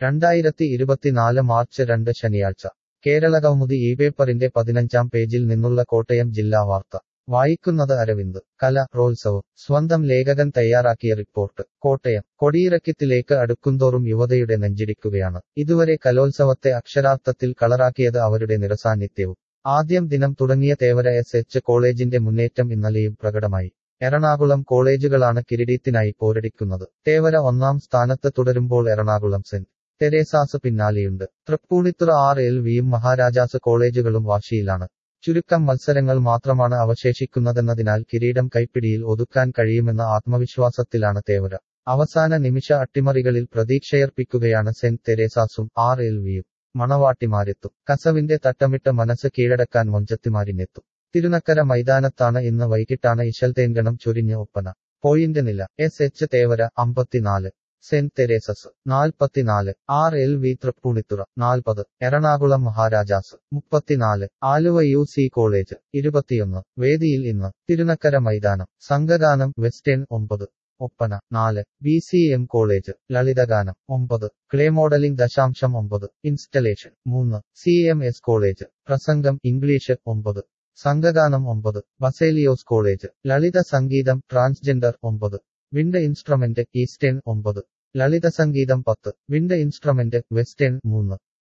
രണ്ടായിരത്തി ഇരുപത്തിനാല് മാർച്ച് രണ്ട് ശനിയാഴ്ച കേരള കൗമുദി ഈ പേപ്പറിന്റെ പതിനഞ്ചാം പേജിൽ നിന്നുള്ള കോട്ടയം ജില്ലാ വാർത്ത വായിക്കുന്നത് അരവിന്ദ് കല റോത്സവം സ്വന്തം ലേഖകൻ തയ്യാറാക്കിയ റിപ്പോർട്ട് കോട്ടയം കൊടിയിറക്കത്തിലേക്ക് അടുക്കുന്തോറും യുവതയുടെ നെഞ്ചിടിക്കുകയാണ് ഇതുവരെ കലോത്സവത്തെ അക്ഷരാർത്ഥത്തിൽ കളറാക്കിയത് അവരുടെ നിറസാന്നിധ്യവും ആദ്യം ദിനം തുടങ്ങിയ തേവര എസ് എച്ച് കോളേജിന്റെ മുന്നേറ്റം ഇന്നലെയും പ്രകടമായി എറണാകുളം കോളേജുകളാണ് കിരീടത്തിനായി പോരടിക്കുന്നത് തേവര ഒന്നാം സ്ഥാനത്ത് തുടരുമ്പോൾ എറണാകുളം സെന്റ് തെരേസാസ് പിന്നാലെയുണ്ട് തൃപ്പൂണിത്തുറ ആർ എൽ വിയും മഹാരാജാസ് കോളേജുകളും വാശിയിലാണ് ചുരുക്കം മത്സരങ്ങൾ മാത്രമാണ് അവശേഷിക്കുന്നതെന്നതിനാൽ കിരീടം കൈപ്പിടിയിൽ ഒതുക്കാൻ കഴിയുമെന്ന ആത്മവിശ്വാസത്തിലാണ് തേവര അവസാന നിമിഷ അട്ടിമറികളിൽ പ്രതീക്ഷയർപ്പിക്കുകയാണ് സെന്റ് തെരേസാസും ആർ എൽ വിയും മണവാട്ടിമാരെത്തും കസവിന്റെ തട്ടമിട്ട മനസ്സ് കീഴടക്കാൻ മൊഞ്ചത്തിമാരിനെത്തും തിരുനക്കര മൈതാനത്താണ് ഇന്ന് വൈകിട്ടാണ് ഇശൽതേൻഗണം ചൊരിഞ്ഞ ഒപ്പന പോയിന്റ് നില എസ് എച്ച് തേവര അമ്പത്തിനാല് സെന്റ് തെരേസസ് നാൽപ്പത്തിനാല് ആർ എൽ വി തൃപ്പൂണിത്തുറ നാൽപ്പത് എറണാകുളം മഹാരാജാസ് മുപ്പത്തിനാല് ആലുവ യു സി കോളേജ് ഇരുപത്തിയൊന്ന് വേദിയിൽ ഇന്ന് തിരുനക്കര മൈതാനം സംഘഗാനം വെസ്റ്റേൺ ഒമ്പത് ഒപ്പന നാല് ബി സി എം കോളേജ് ലളിതഗാനം ഒമ്പത് ക്ലേ മോഡലിംഗ് ദശാംശം ഒമ്പത് ഇൻസ്റ്റലേഷൻ മൂന്ന് സി എം എസ് കോളേജ് പ്രസംഗം ഇംഗ്ലീഷ് ഒമ്പത് സംഘഗാനം ഒമ്പത് ബസേലിയോസ് കോളേജ് ലളിത സംഗീതം ട്രാൻസ്ജെൻഡർ ഒമ്പത് വിൻഡ് ഇൻസ്ട്രുമെന്റ് ഈസ്റ്റേൺ ഒമ്പത് ലളിത സംഗീതം പത്ത് വിൻഡ് ഇൻസ്ട്രുമെന്റ് വെസ്റ്റേൺ മൂന്ന്